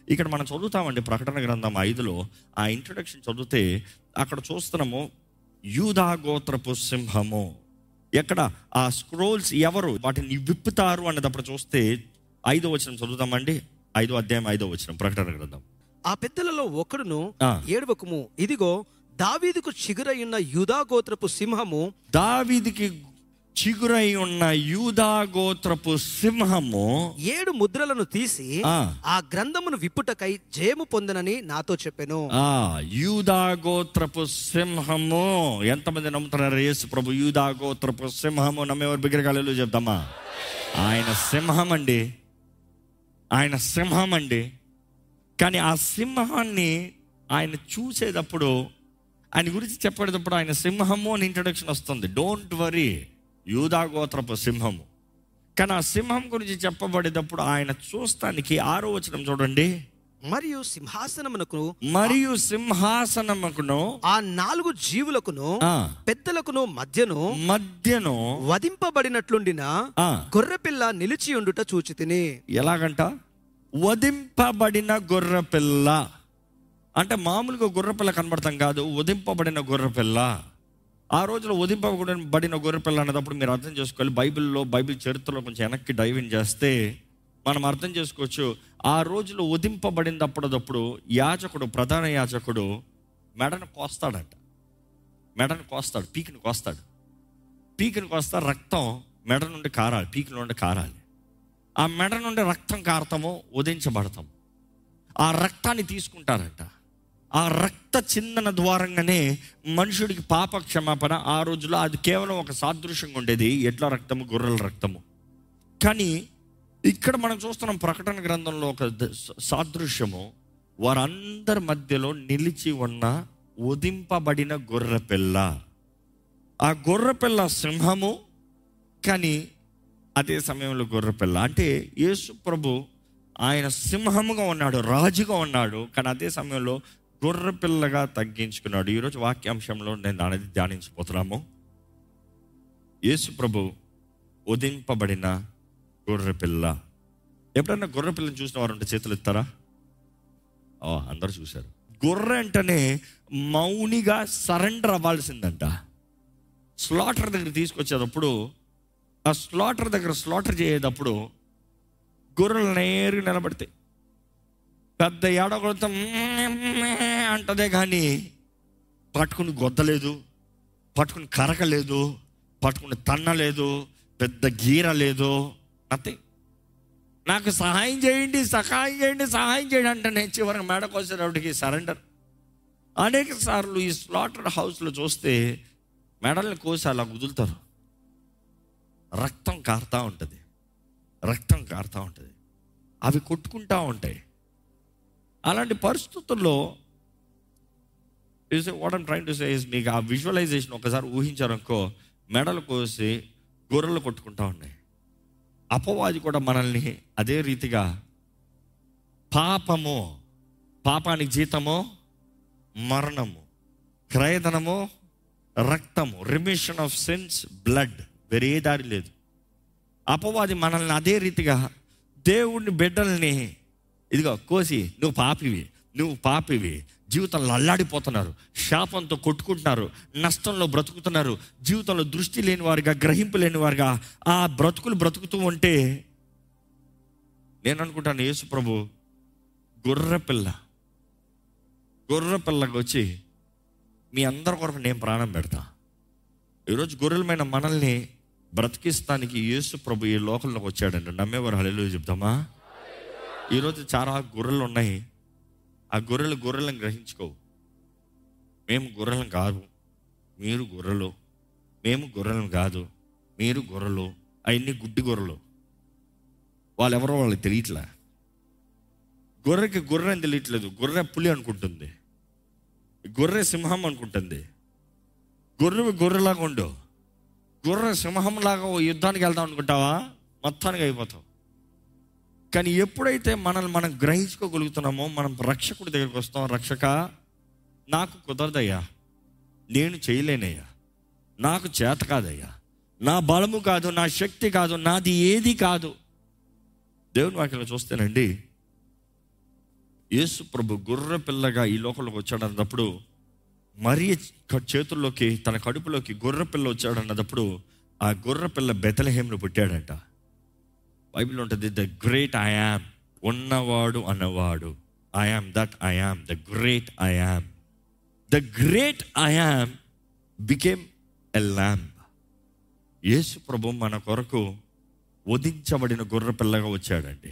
ఇక్కడ మనం చదువుతామండి ప్రకటన గ్రంథం ఐదులో ఆ ఇంట్రడక్షన్ చదివితే అక్కడ చూస్తున్నాము యూదా గోత్రపు సింహము ఎక్కడ ఆ స్క్రోల్స్ ఎవరు వాటిని విప్పుతారు అన్నదప్పుడు చూస్తే ఐదో వచనం చదువుతామండి ఐదో అధ్యాయం ఐదో వచనం ప్రకటన గ్రంథం ఆ పెద్దలలో ఒకడును ఆ. ఏడవకుము ఇదిగో దావీదుకు చిగురయున్న యూదా గోత్రపు సింహము దావీదికి చిగురై ఉన్న యూదా గోత్రపు సింహము ఏడు ముద్రలను తీసి ఆ. ఆ గ్రంథమును విప్పుటకై జయము పొందనని నాతో చెప్పెను ఆ యూదా గోత్రపు సింహము ఎంతమంది నమ్ముతున్నారు యేసు ప్రభు యూదా గోత్రపు సింహము నమ్మేవారు బిగ్గరగాలు చెప్తామా ఆయన సింహం అండి ఆయన సింహం అండి కానీ ఆ సింహాన్ని ఆయన చూసేటప్పుడు ఆయన గురించి చెప్పేటప్పుడు ఆయన సింహము అని ఇంట్రడక్షన్ వస్తుంది డోంట్ వరీ యూదా గోత్రపు సింహము కానీ ఆ సింహం గురించి చెప్పబడేటప్పుడు ఆయన చూస్తానికి ఆరో వచనం చూడండి మరియు సింహాసనమునకు మరియు సింహాసనముకును ఆ నాలుగు జీవులకును ఆ, పెద్దలకును మధ్యను మధ్యను వధింపబడినట్లుండిన ఆ, గొర్రెపిల్ల నిలిచి ఉండుట చూచి తిని ఎలాగంట వధింపబడిన గొర్రెపిల్ల అంటే మామూలుగా గొర్రెపిల్ల కనబడతాం కాదు వధింపబడిన గొర్రెపిల్ల ఆ రోజులో వధింపబడిన గొర్రెపిల్ల అనేటప్పుడు మీరు అర్థం చేసుకోవాలి బైబిల్లో బైబిల్ చరిత్రలో కొంచెం వెనక్కి డైవింగ్ చేస్తే మనం అర్థం చేసుకోవచ్చు ఆ రోజులో వధింపబడినప్పుడప్పుడు యాజకుడు ప్రధాన యాజకుడు మెడను కోస్తాడంట మెడను కోస్తాడు పీకిని కోస్తాడు పీకిని కోస్తా రక్తం మెడ నుండి కారాలి పీకి నుండి కారాలి ఆ మెడ నుండి రక్తం కారతము ఉదించబడతాం ఆ రక్తాన్ని తీసుకుంటారంట ఆ రక్త చిందన ద్వారంగానే మనుషుడికి పాప క్షమాపణ ఆ రోజులో అది కేవలం ఒక సాదృశ్యంగా ఉండేది ఎడ్ల రక్తము గొర్రెల రక్తము కానీ ఇక్కడ మనం చూస్తున్నాం ప్రకటన గ్రంథంలో ఒక ద- సాదృశ్యము వారందరి మధ్యలో నిలిచి ఉన్న ఉదింపబడిన గొర్రెపిల్ల ఆ గొర్రెపిల్ల సింహము కానీ అదే సమయంలో గొర్రెపిల్ల అంటే యేసు ప్రభు ఆయన సింహముగా ఉన్నాడు రాజుగా ఉన్నాడు కానీ అదే సమయంలో గొర్రెపిల్లగా తగ్గించుకున్నాడు ఈరోజు వాక్యాంశంలో నేను దాని ధ్యానించబోతున్నాము యేసు ప్రభు ఉదింపబడిన గొర్రెపిల్ల ఎప్పుడన్నా గొర్రెపిల్లని చూసిన వారు ఉంటే చేతులు ఎత్తారా ఓ అందరు చూశారు గొర్రె అంటేనే మౌనిగా సరెండర్ అవ్వాల్సిందంట స్లాటర్ దగ్గర తీసుకొచ్చేటప్పుడు ఆ స్లాటర్ దగ్గర స్లాటర్ చేసేటప్పుడు గొర్రెలు నేరుగా నిలబడితే పెద్ద ఏడగొడతాం అంటదే కానీ పట్టుకుని గొద్దలేదు పట్టుకుని కరకలేదు పట్టుకుని తన్నలేదు పెద్ద గీర లేదు అంతే నాకు సహాయం చేయండి సహాయం చేయండి సహాయం చేయండి అంటే నేను చివరికి మేడకు వచ్చేటప్పటికి సరెండర్ అనేక సార్లు ఈ స్లాటర్ హౌస్లో చూస్తే మెడల్ని కోసి అలా కుదులుతారు రక్తం కారుతూ ఉంటుంది రక్తం కారుతూ ఉంటుంది అవి కొట్టుకుంటూ ఉంటాయి అలాంటి పరిస్థితుల్లో what I'm trying to say is మీకు ఆ విజువలైజేషన్ ఒకసారి ఊహించారనుకో మెడలు కోసి గొర్రెలు కొట్టుకుంటా ఉన్నాయి అపవాది కూడా మనల్ని అదే రీతిగా పాపము పాపానికి జీతము మరణము క్రయధనము రక్తము రిమిషన్ ఆఫ్ సిన్స్ బ్లడ్ వేరే ఏ దారి లేదు అపవాది మనల్ని అదే రీతిగా దేవుడిని బిడ్డల్ని ఇదిగో కోసి నువ్వు పాపివి నువ్వు పాపివి జీవితంలో అల్లాడిపోతున్నారు శాపంతో కొట్టుకుంటున్నారు నష్టంలో బ్రతుకుతున్నారు జీవితంలో దృష్టి లేని వారిగా గ్రహింపు లేని వారిగా ఆ బ్రతుకులు బ్రతుకుతూ ఉంటే నేను అనుకుంటాను యేసు ప్రభు గొర్రె పిల్ల గొర్రె పిల్లకి వచ్చి మీ అందరి కొరకు నేను ప్రాణం పెడతా ఈరోజు గొర్రెలమైన మనల్ని బ్రతికిస్తానికి యేసు ప్రభు ఈ లోకంలోకి వచ్చాడండి నమ్మేవారు హలో చెప్తామా ఈరోజు చాలా గొర్రెలు ఉన్నాయి ఆ గొర్రెలు గొర్రెలను గ్రహించుకోవు మేము గొర్రెలం కాదు మీరు గొర్రెలు మేము గొర్రెలం కాదు మీరు గొర్రెలు అవన్నీ గుడ్డి గొర్రెలు వాళ్ళు ఎవరో వాళ్ళకి తెలియట్లే గొర్రెకి గొర్రె అని తెలియట్లేదు గొర్రె పులి అనుకుంటుంది గొర్రె సింహం అనుకుంటుంది గొర్రె గొర్రెలాగా ఉండు గొర్రె సింహంలాగా ఓ యుద్ధానికి వెళ్దాం అనుకుంటావా మొత్తానికి అయిపోతావు కానీ ఎప్పుడైతే మనల్ని మనం గ్రహించుకోగలుగుతున్నామో మనం రక్షకుడి దగ్గరికి వస్తాం రక్షక నాకు కుదరదయ్యా నేను చేయలేనయ్యా నాకు చేత కాదయ్యా నా బలము కాదు నా శక్తి కాదు నాది ఏది కాదు దేవుని వాక్యంలో చూస్తేనండి యేసు ప్రభు గుర్ర పిల్లగా ఈ లోకంలోకి వచ్చాడు అన్నప్పుడు మరి చేతుల్లోకి తన కడుపులోకి గొర్రె పిల్ల వచ్చాడు అన్నప్పుడు ఆ గొర్రె పిల్ల బెతలహేమ్ను పుట్టాడంట బైబిల్ ఉంటుంది ద గ్రేట్ ఐ యామ్ ఉన్నవాడు అన్నవాడు I am that I am the great I am the great I am became a lamb యేసు ప్రభు మన కొరకు వధించబడిన గొర్రె పిల్లగా వచ్చాడండి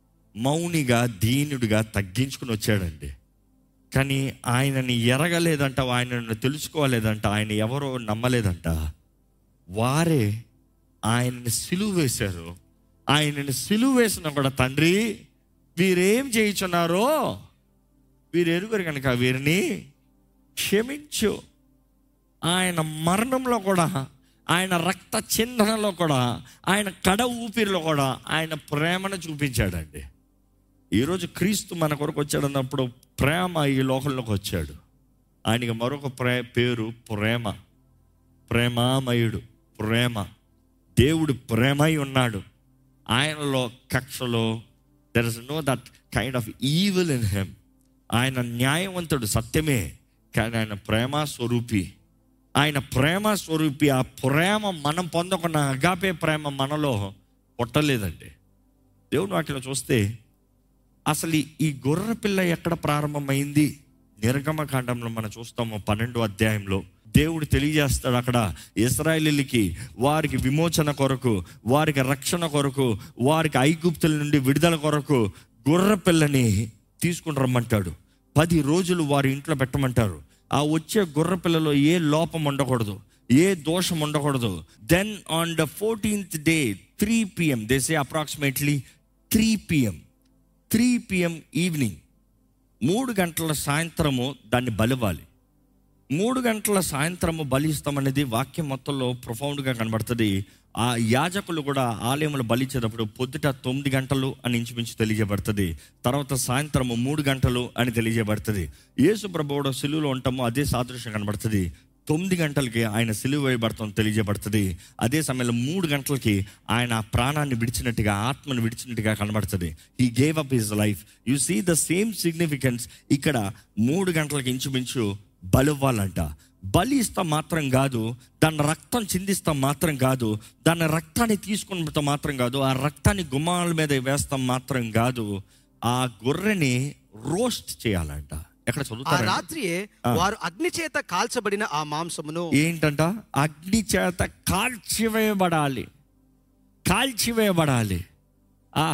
మౌనిగా దీనుడిగా తగ్గించుకుని వచ్చాడండి కానీ ఆయనని ఎరగలేదంట ఆయనను తెలుసుకోలేదంట ఆయన ఎవరో నమ్మలేదంట వారే ఆయనని సిలువ వేశారు ఆయనని సిలువ వేసిన కూడా తండ్రి వీరేం చేయించున్నారో వీరు ఎరుగురు కనుక వీరిని క్షమించు ఆయన మరణంలో కూడా ఆయన రక్త చిందనలో కూడా ఆయన కడ ఊపిరిలో కూడా ఆయన ప్రేమను చూపించాడండి ఈరోజు క్రీస్తు మన కొరకు వచ్చాడన్నప్పుడు ప్రేమ ఈ లోకంలోకి వచ్చాడు ఆయనకి మరొక ప్రే పేరు ప్రేమ ప్రేమామయుడు ప్రేమ దేవుడు ప్రేమై ఉన్నాడు ఆయనలో కక్షలో there is no that kind of evil in him ఆయన న్యాయవంతుడు సత్యమే కానీ ఆయన ప్రేమ స్వరూపి ఆయన ప్రేమ స్వరూపి ఆ ప్రేమ మనం పొందకున్న అగాపే ప్రేమ మనలో పుట్టలేదండి దేవుని వాక్యలో చూస్తే అసలు ఈ- ఈ గొర్రె పిల్ల ఎక్కడ ప్రారంభమైంది నిర్గమకాండంలో మనం చూస్తాము పన్నెండు అధ్యాయంలో దేవుడు తెలియజేస్తాడు అక్కడ ఇస్రాయేలీలకి వారికి విమోచన కొరకు వారికి రక్షణ కొరకు వారికి ఐగుప్తుల నుండి విడుదల కొరకు గొర్రె పిల్లని తీసుకుని రమ్మంటాడు పది రోజులు వారి ఇంట్లో పెట్టమంటారు ఆ వచ్చే గొర్రె పిల్లలో ఏ లోపం ఉండకూడదు ఏ దోషం ఉండకూడదు then on the fourteenth day three PM they say approximately three PM three PM evening మూడు గంటల సాయంత్రము దాన్ని బలివ్వాలి మూడు గంటల సాయంత్రము బలిస్తామనేది వాక్యం మొత్తంలో ప్రొఫౌండ్గా కనబడుతుంది ఆ యాజకులు కూడా ఆలయములు బలిచ్చేటప్పుడు పొద్దుట తొమ్మిది గంటలు అని ఇంచుమించు తెలియజేయబడుతుంది తర్వాత సాయంత్రము మూడు గంటలు అని తెలియజేయబడుతుంది యేసు ప్రభువుడు సిలువలో ఉంటామో అదే సాదృశ్యం కనబడుతుంది తొమ్మిది గంటలకి ఆయన సిలువ వేయబడతాం తెలియజేయబడుతుంది అదే సమయంలో మూడు గంటలకి ఆయన ఆ ప్రాణాన్ని విడిచినట్టుగా ఆత్మను విడిచినట్టుగా కనబడుతుంది he gave up his life you see the same significance ఇక్కడ మూడు గంటలకి ఇంచుమించు బలివ్వాలంట బలి ఇస్తాం మాత్రం కాదు దాని రక్తం చిందిస్తాం మాత్రం కాదు దాని రక్తాన్ని తీసుకున్నతో మాత్రం కాదు ఆ రక్తాన్ని గుమ్మాల మీద వేస్తాం మాత్రం కాదు ఆ గొర్రెని రోస్ట్ చేయాలంట ఎక్కడ ఆ చదువుతారా రాత్రియే వారు అగ్ని చేత కాల్చబడిన ఆ మాంసమును ఏంటంట అగ్ని చేత కాల్చివేయబడాలి కాల్చివేయబడాలి ఆ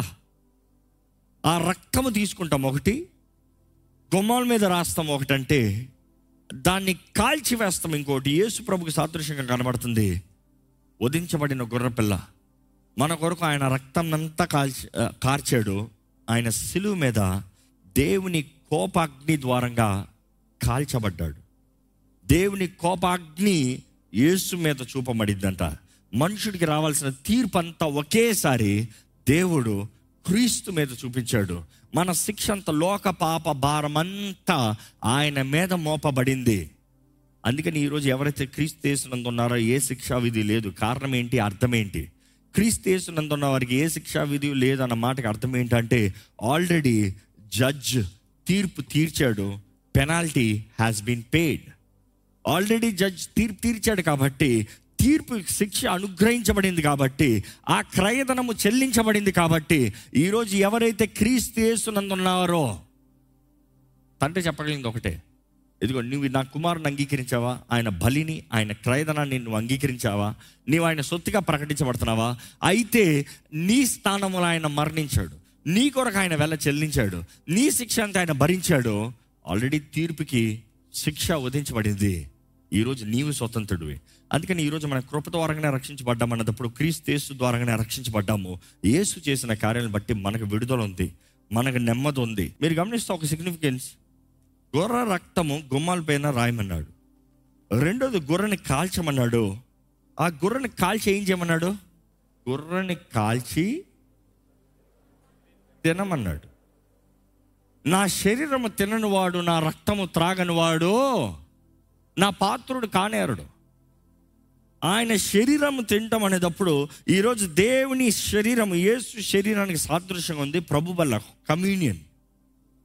ఆ రక్తము తీసుకుంటాం ఒకటి గుమ్మాల మీద రాస్తాం ఒకటంటే దాన్ని కాల్చివేస్తాం ఇంకోటి యేసు ప్రభుకి సాదృశ్యంగా కనబడుతుంది వధించబడిన గుర్రపిల్ల మన కొరకు ఆయన రక్తం అంతా కాల్చి ఆ, కార్చాడు ఆయన సిలువ మీద దేవుని కోపాగ్ని ద్వారంగా కాల్చబడ్డాడు దేవుని కోపాగ్ని యేసు మీద చూపబడిందంట మనుషుడికి రావాల్సిన తీర్పు అంతా ఒకేసారి దేవుడు క్రీస్తు మీద చూపించాడు మన శిక్ష అంత లోక పాప భారం అంతా ఆయన మీద మోపబడింది అందుకని ఈరోజు ఎవరైతే క్రీస్తు యేసునందు ఉన్నారో ఏ శిక్షా విధి లేదు కారణం ఏంటి అర్థం ఏంటి క్రీస్తు యేసునందు ఉన్న వారికి ఏ శిక్షా విధి లేదు అన్న మాటకి అర్థం ఏంటంటే ఆల్రెడీ జడ్జ్ తీర్పు తీర్చాడు penalty has been paid already judge తీర్పు తీర్చాడు కాబట్టి తీర్పు శిక్ష అనుగ్రహించబడింది కాబట్టి ఆ క్రయధనము చెల్లించబడింది కాబట్టి ఈరోజు ఎవరైతే క్రీస్తు యేసునందున్నారో తండ్రి చెప్పగలిగింది ఒకటే ఇదిగో నువ్వు నా కుమారుని అంగీకరించావా ఆయన బలిని ఆయన క్రయధనాన్ని నువ్వు అంగీకరించావా నీవు ఆయన సొత్తుగా ప్రకటించబడుతున్నావా అయితే నీ స్థానంలో ఆయన మరణించాడు నీ కొరకు ఆయన వెళ్ళ చెల్లించాడు నీ శిక్ష అంతా ఆయన భరించాడు ఆల్రెడీ తీర్పుకి శిక్ష వధించబడింది ఈరోజు నీవు స్వతంత్రుడివి అందుకని ఈరోజు మన కృప ద్వారంగానే రక్షించబడ్డాం అన్నప్పుడు క్రీస్తు యేసు ద్వారంగానే రక్షించబడ్డాము యేసు చేసిన కార్యాలను బట్టి మనకు విడుదల ఉంది మనకు నెమ్మది ఉంది మీరు గమనిస్తే ఒక సిగ్నిఫికెన్స్ గొర్రె రక్తము గుమ్మాల పైన రాయమన్నాడు రెండోది గొర్రెని కాల్చమన్నాడు ఆ గొర్రెని కాల్చి ఏం చేయమన్నాడు గొర్రెని కాల్చి తినమన్నాడు నా శరీరము తినని వాడు నా రక్తము త్రాగని వాడు నా పాత్రుడు కానేరుడు ఆయన శరీరము తింటాం అనేటప్పుడు ఈరోజు దేవుని శరీరం యేసు శరీరానికి సాదృశ్యంగా ఉంది ప్రభు వల్ల కమ్యూనియన్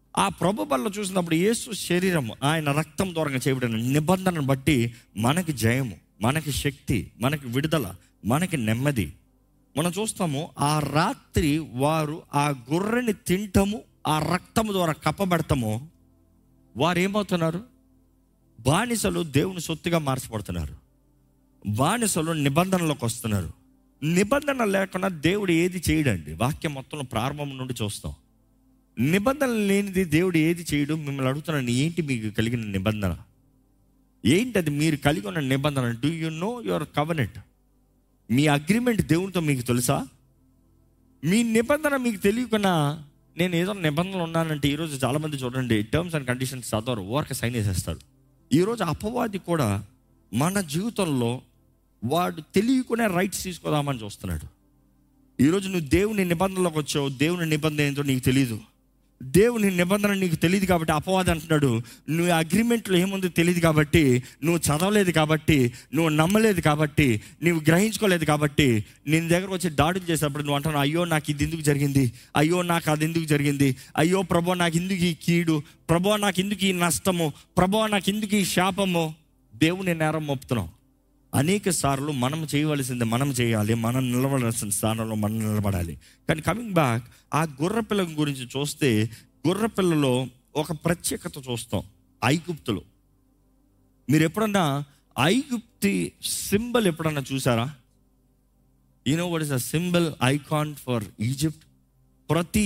ఆ ప్రభు బల్ల చూసినప్పుడు యేసు శరీరం ఆయన రక్తం దూరంగా చేయబడిన నిబంధనను బట్టి మనకి జయము మనకి శక్తి మనకి విడుదల మనకి నెమ్మది మనం చూస్తాము ఆ రాత్రి వారు ఆ గొర్రెని తింటము ఆ రక్తము ద్వారా కప్పబెడతాము వారు ఏమవుతున్నారు బానిసలు దేవుని సొత్తుగా మార్చబడుతున్నారు బానిసలు నిబంధనలకు వస్తున్నారు నిబంధన లేకుండా దేవుడు ఏది చేయడండి వాక్యం మొత్తంలో ప్రారంభం నుండి చూస్తాం నిబంధన లేనిది దేవుడు ఏది చేయడు మిమ్మల్ని అడుగుతున్నాను ఏంటి మీకు కలిగిన నిబంధన ఏంటి అది మీరు కలిగి ఉన్న నిబంధన do you know your covenant మీ అగ్రిమెంట్ దేవునితో మీకు తెలుసా మీ నిబంధన మీకు తెలియకుండా నేను ఏదో నిబంధనలు ఉన్నానంటే ఈరోజు చాలామంది చూడండి టర్మ్స్ అండ్ కండిషన్స్ చదవరు ఓరక సైన్ చేసేస్తారు ఈరోజు అపవాది కూడా మన జీవితంలో వాడు తెలియకునే రైట్స్ తీసుకోదామని చూస్తున్నాడు ఈరోజు నువ్వు దేవుని నిబంధనలోకి వచ్చావు దేవుని నిబంధన ఏంటో నీకు తెలియదు దేవుని నిబంధన నీకు తెలియదు కాబట్టి అపవాది అంటున్నాడు నువ్వు అగ్రిమెంట్లో ఏముందో తెలియదు కాబట్టి నువ్వు చదవలేదు కాబట్టి నువ్వు నమ్మలేదు కాబట్టి నువ్వు గ్రహించుకోలేదు కాబట్టి నేను దగ్గర వచ్చి దాడులు చేసినప్పుడు నువ్వు అంటున్నావు అయ్యో నాకు ఇది ఎందుకు జరిగింది అయ్యో నాకు అది ఎందుకు జరిగింది అయ్యో ప్రభు నాకు ఎందుకు ఈ కీడు ప్రభు నాకు ఎందుకు ఈ నష్టము ప్రభు నాకు ఎందుకు ఈ శాపము దేవుని నేరం మోపుతున్నాం అనేక సార్లు మనం చేయవలసింది మనం చేయాలి మనం నిలబడాల్సిన స్థానంలో మనం నిలబడాలి కానీ కమింగ్ బ్యాక్ ఆ గుర్రపిల్ల గురించి చూస్తే గుర్రపిల్లలో ఒక ప్రత్యేకత చూస్తాం ఐగుప్తులు మీరు ఎప్పుడన్నా ఐగుప్తి సింబల్ ఎప్పుడన్నా చూసారా no what is a symbol icon for Egypt ప్రతి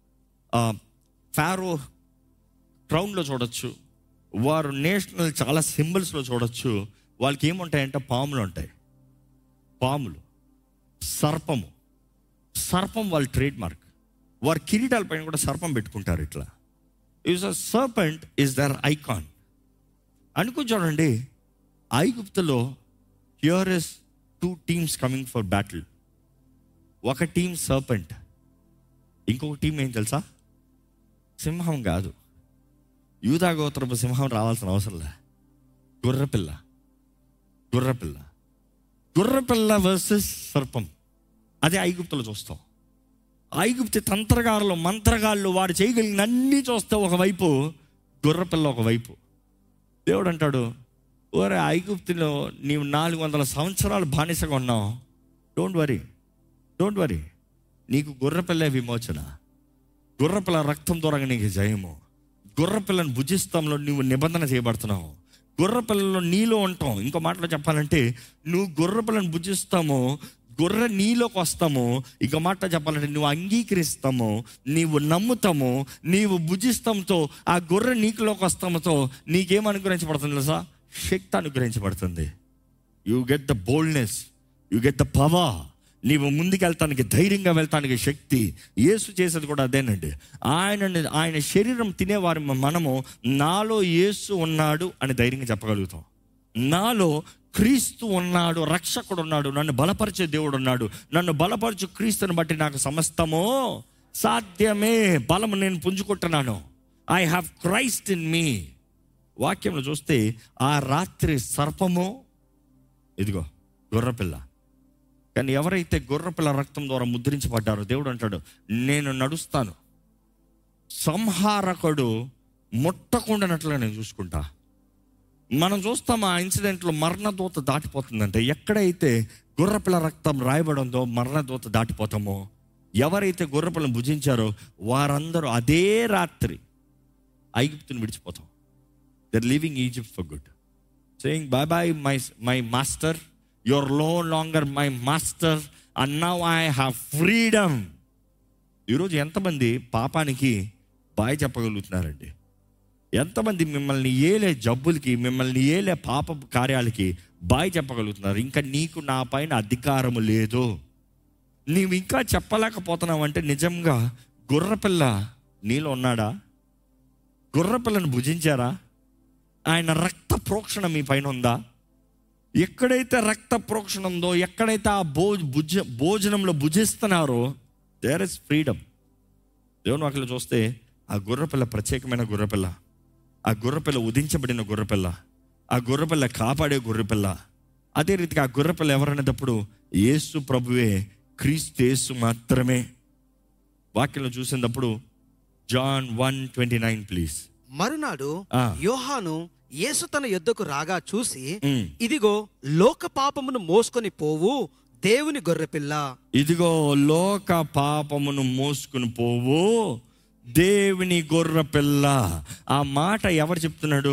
ఫారో క్రౌన్లో చూడొచ్చు వారు నేషనల్ చాలా సింబల్స్లో చూడొచ్చు వాళ్ళకి ఏముంటాయంటే పాములు ఉంటాయి పాములు సర్పము సర్పం వాళ్ళ ట్రేడ్ మార్క్ వారి కిరీటాల పైన కూడా సర్పం పెట్టుకుంటారు ఇట్లా is a serpent is their icon అనుకో చూడండి ఐగుప్తులో here is two teams coming for battle ఒక టీం సర్పెంట్ ఇంకొక టీం ఏం తెలుసా సింహం కాదు యూదా గోత్రపు సింహం రావాల్సిన అవసరం లే గుర్రపిల్ల గుర్రపిల్ల గుర్రపిల్ల వర్సెస్ సర్పం అదే ఐగుప్తులో చూస్తాం ఐగుప్తి తంత్రగారులు మంత్రగాళ్ళు వాడు చేయగలిగిన అన్నీ చూస్తే ఒకవైపు గుర్రపిల్ల ఒకవైపు దేవుడు అంటాడు ఓరే ఐగుప్తిలో నీవు నాలుగు వందల సంవత్సరాలు బానిసగా ఉన్నావు డోంట్ వరీ డోంట్ వరీ నీకు గుర్రపిల్లే విమోచన గుర్రపిల్ల రక్తం ద్వారా నీకు జయము గుర్రపిల్లని భుజిస్తంలో నువ్వు నిబంధన చేయబడుతున్నావు గుర్రపిల్లలో నీలో ఉంటాం ఇంకో మాటలో చెప్పాలంటే నువ్వు గుర్రపిల్లని భుజిస్తాము గొర్రె నీలోకి వస్తాము ఇంకో మాట చెప్పాలంటే నువ్వు అంగీకరిస్తాము నీవు నమ్ముతాము నీవు భుజిస్తాంతో ఆ గొర్రె నీకులోకి వస్తాముతో నీకేం అనుగ్రహించబడుతుంది తెలుసా శక్తి అనుగ్రహించబడుతుంది you get the boldness you get the power నీవు ముందుకెళ్తానికి ధైర్యంగా వెళ్తానికి శక్తి యేసు చేసేది కూడా అదేనండి ఆయన ఆయన శరీరం తినేవారి మనము నాలో యేసు ఉన్నాడు అని ధైర్యంగా చెప్పగలుగుతాం నాలో క్రీస్తు ఉన్నాడు రక్షకుడు ఉన్నాడు నన్ను బలపరిచే దేవుడు ఉన్నాడు నన్ను బలపరచు క్రీస్తుని బట్టి నాకు సమస్తమో సాధ్యమే బలము నేను పుంజుకుంటున్నాను I have Christ in me వాక్యంలో చూస్తే ఆ రాత్రి సర్పము ఇదిగో గుర్రపిల్ల కానీ ఎవరైతే గుర్రపిల్ల రక్తం ద్వారా ముద్రించబడ్డారో దేవుడు అంటాడు నేను నడుస్తాను సంహారకుడు ముట్టకుండానట్లుగా నేను చూసుకుంటా మనం చూస్తాం ఆ ఇన్సిడెంట్లో మరణదూత దాటిపోతుందంటే ఎక్కడైతే గుర్రపిల్ల రక్తం రాయబడంతో మరణదూత దాటిపోతామో ఎవరైతే గుర్రపిల్లను భుజించారో వారందరూ అదే రాత్రి ఐగుప్తుని విడిచిపోతాం they're leaving Egypt for good saying bye bye my my master you're no longer my master and now I have freedom ఈరోజు ఎంతమంది పాపానికి బాయ్ చెప్పగలుగుతున్నారండి ఎంతమంది మిమ్మల్ని ఏలే జబ్బులకి మిమ్మల్ని ఏలే పాప కార్యాలకి బాయ్ చెప్పగలుగుతున్నారు ఇంకా నీకు నా పైన అధికారము లేదు నీవు ఇంకా చెప్పలేకపోతున్నావు అంటే నిజంగా గుర్రపిల్ల నీలో ఉన్నాడా గుర్రపిల్లను భుజించారా ఆయన రక్త ప్రోక్షణ మీ పైన ఉందా ఎక్కడైతే రక్త ప్రోక్షణ ఉందో ఎక్కడైతే ఆ భో భుజ భోజనంలో భుజిస్తున్నారో దేర్ ఇస్ ఫ్రీడమ్ దేవుని వాటిలో చూస్తే ఆ గుర్రపిల్ల ప్రత్యేకమైన గుర్రపిల్ల ఆ గుర్రపిల్ల ఉదించబడిన గుర్రపిల్ల ఆ గుర్రపిల్ల కాపాడే గుర్రపిల్ల అదే రీతిగా ఆ గుర్రపిల్ల ఎవరనేటప్పుడు యేసు ప్రభువే క్రీస్తు యేసు మాత్రమే వాక్యంలో చూసినప్పుడు John one twenty nine please మరునాడు ఆ. యోహాను యేసు తన యొద్దకు రాగా చూసి ఉమ్. ఇదిగో లోక పాపమును మోసుకొని పోవు దేవుని గొర్రెపిల్ల ఇదిగో లోక పాపమును మోసుకుని పోవు దేవుని గొర్రె పిల్ల ఆ మాట ఎవరు చెప్తున్నాడు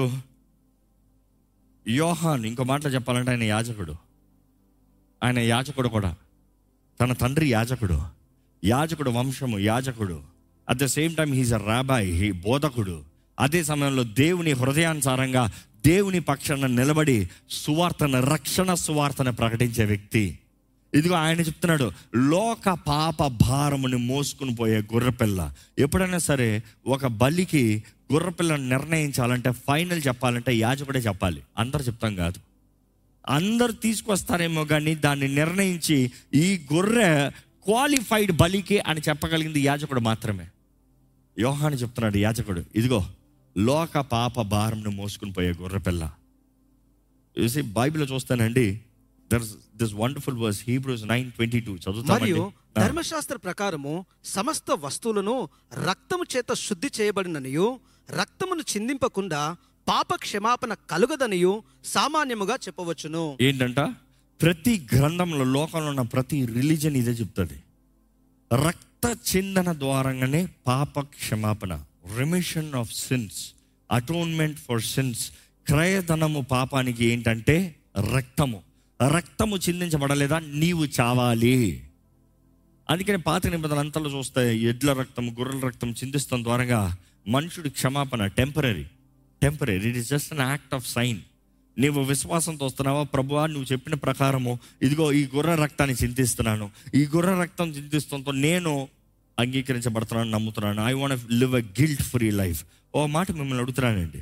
యోహాన్ ఇంకో మాటలో చెప్పాలంటే ఆయన యాజకుడు ఆయన యాజకుడు కూడా తన తండ్రి యాజకుడు యాజకుడు వంశము యాజకుడు at the same time he's a rabbi he బోధకుడు అదే సమయంలో దేవుని హృదయానుసారంగా దేవుని పక్షాన నిలబడి సువార్తను రక్షణ సువార్తను ప్రకటించే వ్యక్తి ఇదిగో ఆయన చెప్తున్నాడు లోక పాప భారముని మోసుకుని పోయే గొర్రెపిల్ల ఎప్పుడైనా సరే ఒక బలికి గొర్రెపిల్లను నిర్ణయించాలంటే ఫైనల్ చెప్పాలంటే యాజకుడే చెప్పాలి అందరు చెప్తాం కాదు అందరు తీసుకొస్తారేమో కానీ దాన్ని నిర్ణయించి ఈ గొర్రె క్వాలిఫైడ్ బలికి అని చెప్పగలిగింది యాజకుడు మాత్రమే యోహాని చెప్తున్నాడు యాజకుడు ఇదిగో లోక పాప భారంను మోసుకుని పోయే గొర్రెపిల్ల చూసి బైబిల్లో చూస్తానండి there this wonderful verse Hebrews nine twenty two చదువుతామండి మరియు ధర్మశాస్త్ర ప్రకారము సమస్త వస్తువులను రక్తము చేత శుద్ధి చేయబడిననియు రక్తమును చిందింపకుండా పాప క్షమాపణ కలుగదనియు సామాన్యముగా చెప్పవచ్చును ఏంటంట ప్రతి గ్రంథంలో లోకంలో ఉన్న ప్రతి రిలీజన్ ఇదే చెప్తుంది రక్త చిందన ద్వారంగానే పాప క్షమాపణ remission of sins atonement for sins క్రయధనము పాపానికి ఏంటంటే రక్తము రక్తము చిందించబడలేదా నీవు చావాలి అందుకని పాత నిబంధనలు అంతలో చూస్తే ఎడ్ల రక్తం గొర్రెల రక్తం చిందిస్తాం ద్వారాగా మనుషుడి క్షమాపణ temporary temporary it is just an act of sign నీవు విశ్వాసంతో వస్తున్నావా ప్రభువా నువ్వు చెప్పిన ప్రకారము ఇదిగో ఈ గొర్రె రక్తాన్ని చింతిస్తున్నాను ఈ గొర్రె రక్తం చింతిస్తుంతో నేను అంగీకరించబడుతున్నాను నమ్ముతున్నాను I want live a guilt free life ఓ మాట మిమ్మల్ని అడుగుతున్నానండి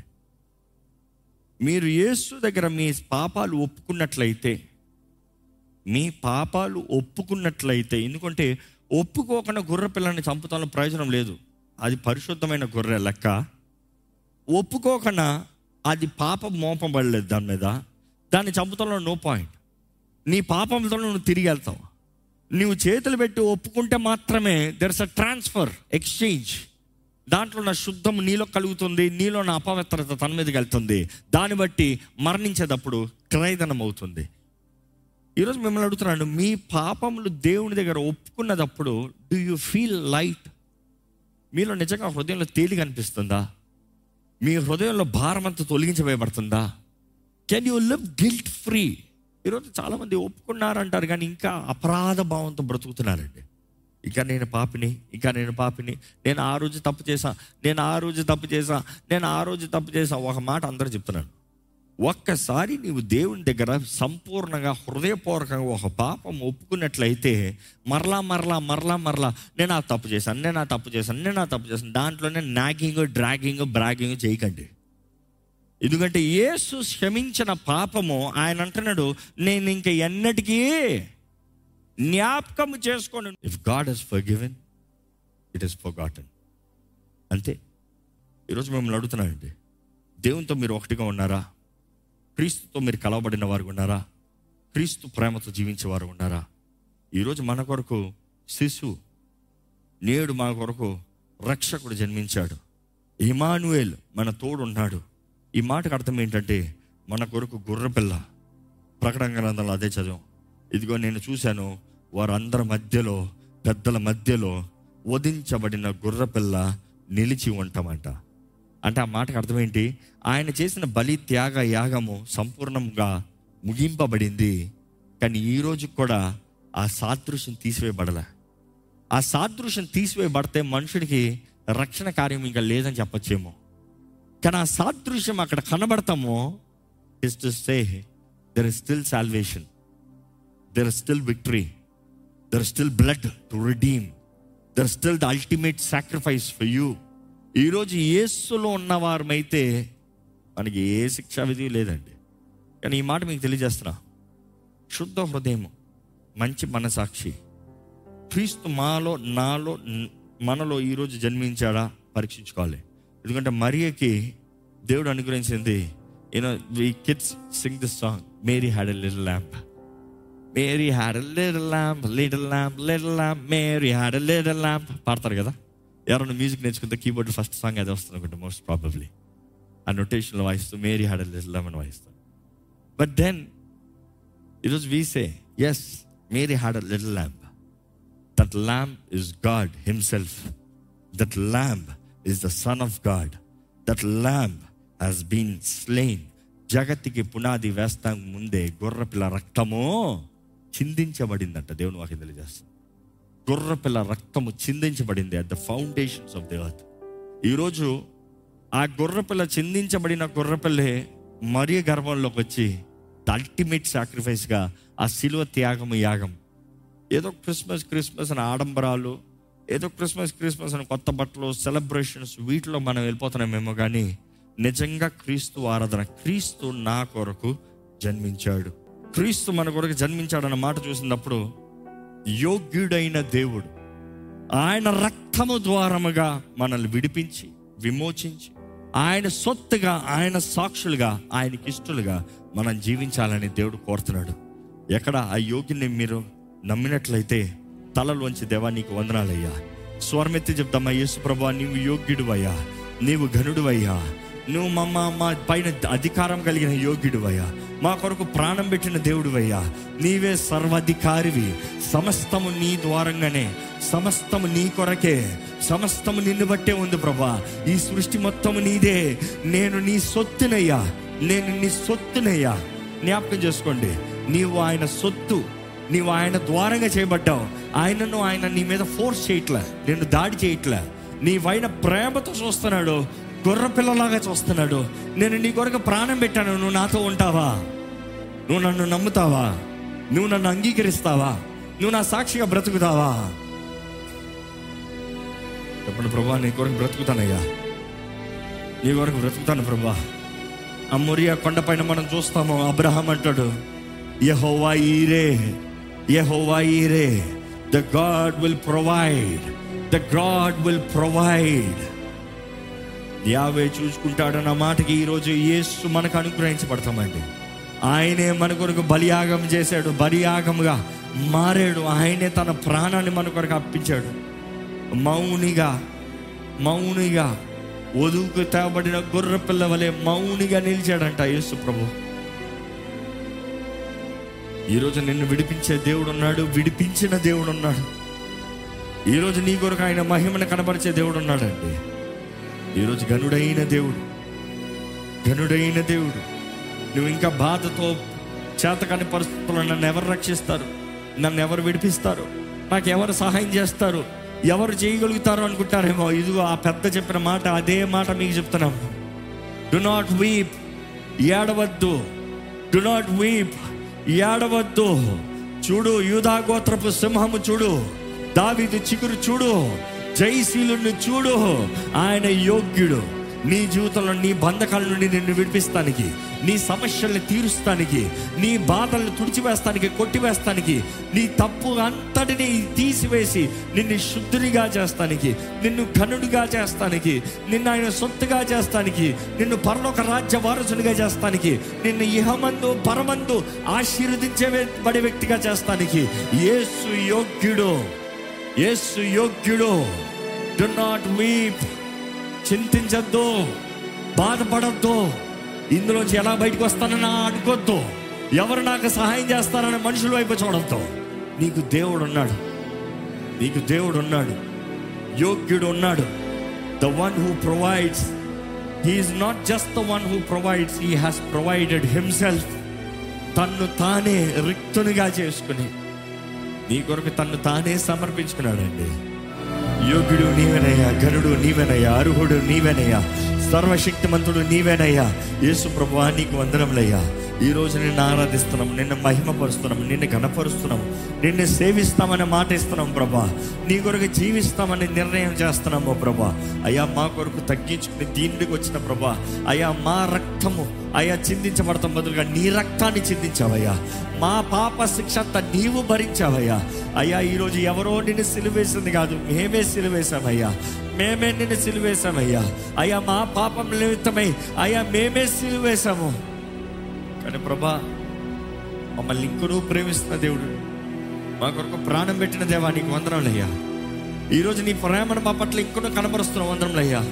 మీరు యేసు దగ్గర మీ పాపాలు ఒప్పుకున్నట్లయితే మీ పాపాలు ఒప్పుకున్నట్లయితే ఎందుకంటే ఒప్పుకోకుండా గొర్రె పిల్లని చంపుతాలో ప్రయోజనం లేదు అది పరిశుద్ధమైన గొర్రె లెక్క ఒప్పుకోకుండా అది పాపం మోపబడలేదు దాని మీద దాన్ని చంపుతంలో నో పాయింట్ నీ పాపంతో నువ్వు తిరిగి వెళ్తావు నువ్వు చేతులు పెట్టి ఒప్పుకుంటే మాత్రమే దెర్స్ అ ట్రాన్స్ఫర్ ఎక్స్చేంజ్ దాంట్లో నా శుద్ధం నీలో కలుగుతుంది నీలో నా అపవిత్రత తన మీదకి వెళ్తుంది దాన్ని బట్టి మరణించేటప్పుడు క్రయధనం అవుతుంది ఈరోజు మిమ్మల్ని అడుగుతున్నాను మీ పాపములు దేవుని దగ్గర ఒప్పుకున్నదప్పుడు డూ యూ ఫీల్ లైట్ మీలో నిజంగా హృదయంలో తేలిక అనిపిస్తుందా మీ హృదయంలో భారం అంతా తొలగించబోయబడుతుందా can you live guilt free ఈరోజు చాలామంది ఒప్పుకున్నారంటారు కానీ ఇంకా అపరాధ భావంతో బ్రతుకుతున్నారండి ఇంకా నేను పాపిని ఇంకా నేను పాపిని నేను ఆ రోజు తప్పు చేశా నేను ఆ రోజు తప్పు చేశా నేను ఆ రోజు తప్పు చేశా ఒక మాట అందరూ చెప్తున్నాను ఒక్కసారి నీవు దేవుని దగ్గర సంపూర్ణంగా హృదయపూర్వకంగా ఒక పాపం ఒప్పుకున్నట్లయితే మరలా మరలా మరలా మరలా నేను ఆ తప్పు చేశాను నేను ఆ తప్పు చేశాను నేను ఆ తప్పు చేశాను దాంట్లోనే నాగింగ్ డ్రాగింగ్ బ్రాగింగ్ చేయకండి ఎందుకంటే యేసు క్షమించిన పాపము ఆయన అంటున్నాడు నేను ఇంక ఎన్నటికీ జ్ఞాపకం చేసుకోను if God has forgiven it is forgotten అంతే ఈరోజు మిమ్మల్ని అడుగుతున్నానండి దేవునితో మీరు ఒకటిగా ఉన్నారా క్రీస్తుతో మీరు కలవబడిన వారు ఉన్నారా క్రీస్తు ప్రేమతో జీవించే వారు ఉన్నారా ఈరోజు మన కొరకు శిశువు నేడు మన కొరకు రక్షకుడు జన్మించాడు ఇమానుయేల్ మన తోడు ఉన్నాడు ఈ మాటకు అర్థం ఏంటంటే మన కొరకు గుర్రపిల్ల ప్రకటన గ్రంథంలో అదే చదివాం ఇదిగో నేను చూశాను వారందరి మధ్యలో పెద్దల మధ్యలో వధించబడిన గుర్రపిల్ల నిలిచి ఉంటామంట అంటే ఆ మాటకు అర్థం ఏంటి ఆయన చేసిన బలి త్యాగ యాగము సంపూర్ణంగా ముగింపబడింది కానీ ఈ రోజు కూడా ఆ సాదృశ్యం తీసివేయబడలే ఆ సాదృశ్యం తీసివేయబడితే మనుషుడికి రక్షణ కార్యం ఇంకా లేదని చెప్పొచ్చేమో కానీ ఆ సాదృశ్యం అక్కడ కనబడతామో is to say there is still salvation there is still victory there still blood to redeem there still the ultimate sacrifice for you ఈరోజు యేసులో ఉన్నవారమైతే మనకి ఏ శిక్షా విధి లేదండి కానీ ఈ మాట మీకు తెలియజేస్తున్నా శుద్ధ హృదయం మంచి మనసాక్షి క్రీస్తు మాలో నాలో న్- మనలో ఈరోజు జన్మించాడా పరీక్షించుకోవాలి ఎందుకంటే మరియకి దేవుడు అనుగ్రహించింది you know we kids sing this song Mary had a little lamb Mary had a little lamb little lamb little lamb Mary had a little lamb పాడతారు కదా ఎవరైనా మ్యూజిక్ నేర్చుకుంటే కీబోర్డ్ ఫస్ట్ సాంగ్ అది వస్తుంది అనుకుంటే మోస్ట్ ప్రాబబ్లీ ఆ నొటేషన్లో వాయిస్తూ మేరీ హ్యాడ్ లెమన్ వాయిస్తాం బట్ దెన్ ఈరోజు we see is Mary had a little lamb that lamb is God himself that lamb is the son of God that lamb has been slain జగత్తుకి పునాది వేస్తాం ముందే గొర్రెపిల్ల రక్తము చిందించబడిందంట దేవుని వాకి తెలియజేస్తాం గొర్రెపిల్ల రక్తము చిందించబడింది at the foundations of the earth ఈరోజు ఆ గొర్రెపిల్ల చిందించబడిన గొర్రెపిల్లే మరియ గర్భంలోకి వచ్చి ద అల్టిమేట్ సాక్రిఫైస్గా ఆ శిలువ త్యాగము యాగం ఏదో క్రిస్మస్ క్రిస్మస్ అని ఆడంబరాలు ఏదో క్రిస్మస్ క్రిస్మస్ అని కొత్త బట్టలు సెలబ్రేషన్స్ వీటిలో మనం వెళ్ళిపోతున్నామేమో కానీ నిజంగా క్రీస్తు ఆరాధన క్రీస్తు నా కొరకు జన్మించాడు క్రీస్తు మన కొరకు జన్మించాడన్న మాట చూసినప్పుడు యోగ్యుడైన దేవుడు ఆయన రక్తము ద్వారముగా మనల్ని విడిపించి విమోచించి ఆయన సొత్తుగా ఆయన సాక్షులుగా ఆయనకి ఇష్టలుగా మనం జీవించాలని దేవుడు కోరుతున్నాడు ఎక్కడ ఆ యోగిని మీరు నమ్మినట్లయితే తలలోంచి దేవా నీకు వందనాలయ్యా స్వరమెత్తి చెప్తామా యేసు ప్రభా నీవు యోగ్యుడువయ్యా నీవు ఘనుడువయ్యా నువ్వు మమ్మ మా పైన అధికారం కలిగిన యోగ్యుడువయ్యా మా కొరకు ప్రాణం పెట్టిన దేవుడువయ్యా నీవే సర్వాధికారివి సమస్తము నీ ద్వారంగానే సమస్తము నీ కొరకే సమస్తము నిన్ను బట్టే ఉంది ప్రభా ఈ సృష్టి మొత్తము నీదే నేను నీ సొత్తునయ్యా నేను నీ సొత్తునయ్యా జ్ఞాపకం చేసుకోండి నీవు ఆయన సొత్తు నీవు ఆయన ద్వారంగా చేయబడ్డావు ఆయనను ఆయన నీ మీద ఫోర్స్ చేయట్లే నిన్ను దాడి చేయట్లే నీ పైన ప్రేమతో చూస్తున్నాడు గొర్రె పిల్లలాగా చూస్తున్నాడు నేను నీ కొరకు ప్రాణం పెట్టాను నువ్వు నాతో ఉంటావా నువ్వు నన్ను నమ్ముతావా నువ్వు నన్ను అంగీకరిస్తావా నువ్వు నా సాక్షిగా బ్రతుకుతావా చెప్పండి ప్రభా నీ కొరకు బ్రతుకుతానయ్యా నీ కొరకు బ్రతుకుతాను ప్రభా ఆ మొరియా కొండపైన మనం చూస్తాము అబ్రహాం అంటాడు యహోవా ఈరే యహోవా ఈరే the God will provide the God will provide యావే చూసుకుంటాడన్న మాటకి ఈరోజు యేసు మనకు అనుగ్రహించబడతామండి ఆయనే మన కొరకు బలియాగం చేశాడు బలియాగముగా మారాడు ఆయనే తన ప్రాణాన్ని మన కొరకు అప్పించాడు మౌనిగా మౌనిగా వధువుకు తేబడిన గొర్రె పిల్ల వలె మౌనిగా నిలిచాడంట యేసు ప్రభు ఈరోజు నిన్ను విడిపించే దేవుడు ఉన్నాడు విడిపించిన దేవుడు ఉన్నాడు ఈరోజు నీ కొరకు ఆయన మహిమను కనపరిచే దేవుడు ఉన్నాడండి ఈరోజు గనుడైన దేవుడు గనుడైన దేవుడు నువ్వు ఇంకా బాధతో చేతకాని పరిస్థితుల్లో నన్ను ఎవరు రక్షిస్తారు నన్ను ఎవరు విడిపిస్తారు నాకు ఎవరు సహాయం చేస్తారు ఎవరు చేయగలుగుతారు అనుకుంటారేమో ఇదిగో ఆ పెద్ద చెప్పిన మాట అదే మాట మీకు చెప్తున్నాం డు నాట్ వీప్ ఏడవద్దు డు నాట్ వీప్ ఏడవద్దు చూడు యూదా గోత్రపు సింహము చూడు దావీదు చిగురు చూడు జయశీలుని చూడు ఆయన యోగ్యుడు నీ జీవితంలో నీ బంధకాల నుండి నిన్ను విడిపిస్తానికి నీ సమస్యల్ని తీరుస్తానికి నీ బాధల్ని తుడిచివేస్తానికి కొట్టివేస్తానికి నీ తప్పు అంతటిని తీసివేసి నిన్ను శుద్ధునిగా చేస్తానికి నిన్ను ఘనుడిగా చేస్తానికి నిన్ను ఆయన సొత్తుగా చేస్తానికి నిన్ను పరలోక రాజ్య వారసునిగా చేస్తానికి నిన్ను ఇహమందు పరమందు ఆశీర్వదించే బడే వ్యక్తిగా చేస్తానికి యేసు యోగ్యుడు యేసు యోగ్యుడు డు నాట్ వీప్ చింతించద్దు బాధపడద్దు ఇందులోంచి ఎలా బయటకు వస్తానని అనుకోద్దు ఎవరు నాకు సహాయం చేస్తారని మనుషుల వైపు చూడద్దు నీకు దేవుడు ఉన్నాడు నీకు దేవుడు ఉన్నాడు యోగ్యుడు ఉన్నాడు the one who provides he's not just the one who provides he has provided himself తన్ను తానే రిక్తునిగా చేసుకుని నీ కొరకు తన్ను తానే సమర్పించుకున్నాడండి యోగ్యుడు నీవెనయ్యా గరుడు నీవెనయ్యా అర్హుడు నీవెనయ్యా సర్వశక్తిమంతుడు నీవేనయ్యా యేసు ప్రభు నీకు వందనములయ్యా ఈ రోజు నిన్ను ఆరాధిస్తున్నాం నిన్ను మహిమపరుస్తున్నాం నిన్ను గణపరుస్తున్నాం నిన్ను సేవిస్తామని మాట ఇస్తున్నాం ప్రభా నీ కొరకు జీవిస్తామని నిర్ణయం చేస్తున్నాము ప్రభా అయ్యా మా కొరకు తగ్గించుకుని దీనికి వచ్చిన ప్రభా అయ్యా మా రక్తము అయ్యా చిందించబడతాం బదులుగా నీ రక్తాన్ని చిందించావయ్యా మా పాప శిక్ష అంతా నీవు భరించావయ్యా అయ్యా ఈరోజు ఎవరో నిన్ను సిలువేసింది కాదు మేమే సిలువేశామయ్యా మేమే నిన్ను సిలువేశామయ్యా అయ్యా మా పాపం నిమిత్తమై అయ్యా మేమే సిలువేశాము కానీ ప్రభా మమ్మల్ని ఇంకొను ప్రేమిస్తున్న దేవుడు మా కొరకు ప్రాణం పెట్టిన దేవా నీకు వందనాలయ్యా ఈరోజు నీ ప్రేమను మా పట్ల ఇంకొన కనబరుస్తున్నావు అందరం అయ్యా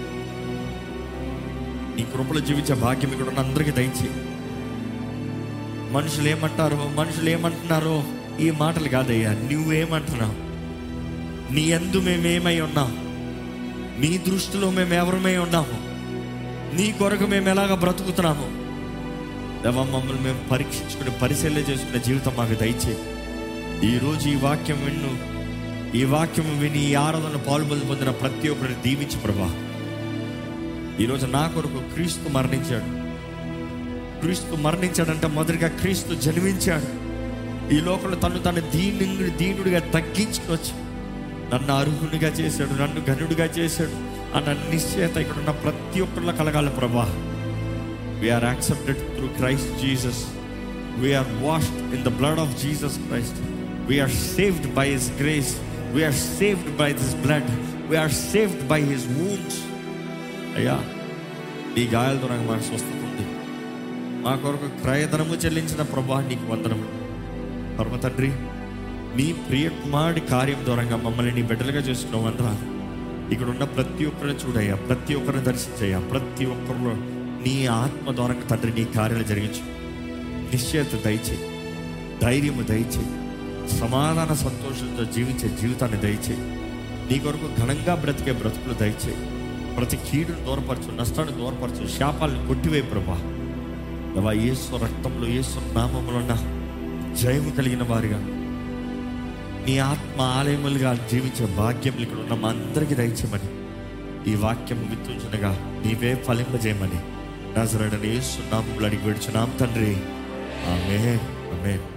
నీ కృపలో జీవించే భాగ్యం ఇక్కడ ఉన్న అందరికీ దయచేయి మనుషులు ఏమంటారు మనుషులు ఏమంటున్నారో ఈ మాటలు కాదయ్యా నువ్వేమంటున్నావు నీ అందు మేమేమై ఉన్నాం నీ దృష్టిలో మేము ఎవరమై ఉన్నాము నీ కొరకు మేము ఎలాగ బ్రతుకుతున్నాము దేవా మమ్మల్ని మేము పరీక్షించుకుని పరిశీలన చేసుకునే జీవితం మాకు దయచేయి ఈరోజు ఈ వాక్యం విన్ను ఈ వాక్యం విని ఈ ఆరాధన పాల్పొంది పొందిన ప్రతి ఒక్కరిని దీవించి ప్రభా ఈరోజు నా కొరకు క్రీస్తు మరణించాడు క్రీస్తు మరణించాడంటే మొదటిగా క్రీస్తు జన్మించాడు ఈ లోకంలో తను తన దీనుడి దీనుడిగా తగ్గించుకోవచ్చు నన్ను అర్హునిగా చేశాడు నన్ను ఘనుడిగా చేశాడు అన్న నిశ్చయత ఇక్కడ ఉన్న ప్రతి ఒక్కరిలో కలగాలి ప్రభా we're accepted through Christ Jesus we're washed in the blood of Jesus Christ we're saved by his grace we're saved by this blood we're saved by his wounds అయ్యా ఈ గాయాల ద్వారా మాకు స్వస్థత ఉంది మా కొరకు క్రయధనము చెల్లించిన ప్రభా నీకు వందనము పరమ తండ్రి నీ ప్రియ కుమారుడి కార్యం ద్వారా మమ్మల్ని నీ బిడ్డలుగా చేసుకున్న వందనాలు ఇక్కడ ఉన్న ప్రతి ఒక్కరిని చూడయ్యా ప్రతి ఒక్కరిని దర్శించయ్యా ప్రతి ఒక్కరిలో నీ ఆత్మ ద్వారా తండ్రి నీ కార్యాలు జరిగించు నిశ్చయత దయచేయి ధైర్యము దయచేయి సమాధాన సంతోషంతో జీవించే జీవితాన్ని దయచేయి నీ కొరకు ఘనంగా బ్రతికే బ్రతుకులు దయచేయి ప్రతి కీడును దూరపరచు నష్టాన్ని దూరపరచు శాపాలను కొట్టివే ప్రభా దేవా యేసు రక్తంలో యేసు నామములో ఉన్న జయము కలిగిన వారిగా నీ ఆత్మ ఆలయములుగా జీవించే భాగ్యం ఇక్కడ ఉన్న మా అందరికీ దయచేయమని ఈ వాక్యం విత్తుంచునగా నీవే ఫలింపజేయమని నజరడని యేసు నామములు అడిగి విడుచున్నాం తండ్రి ఆమె ఆమె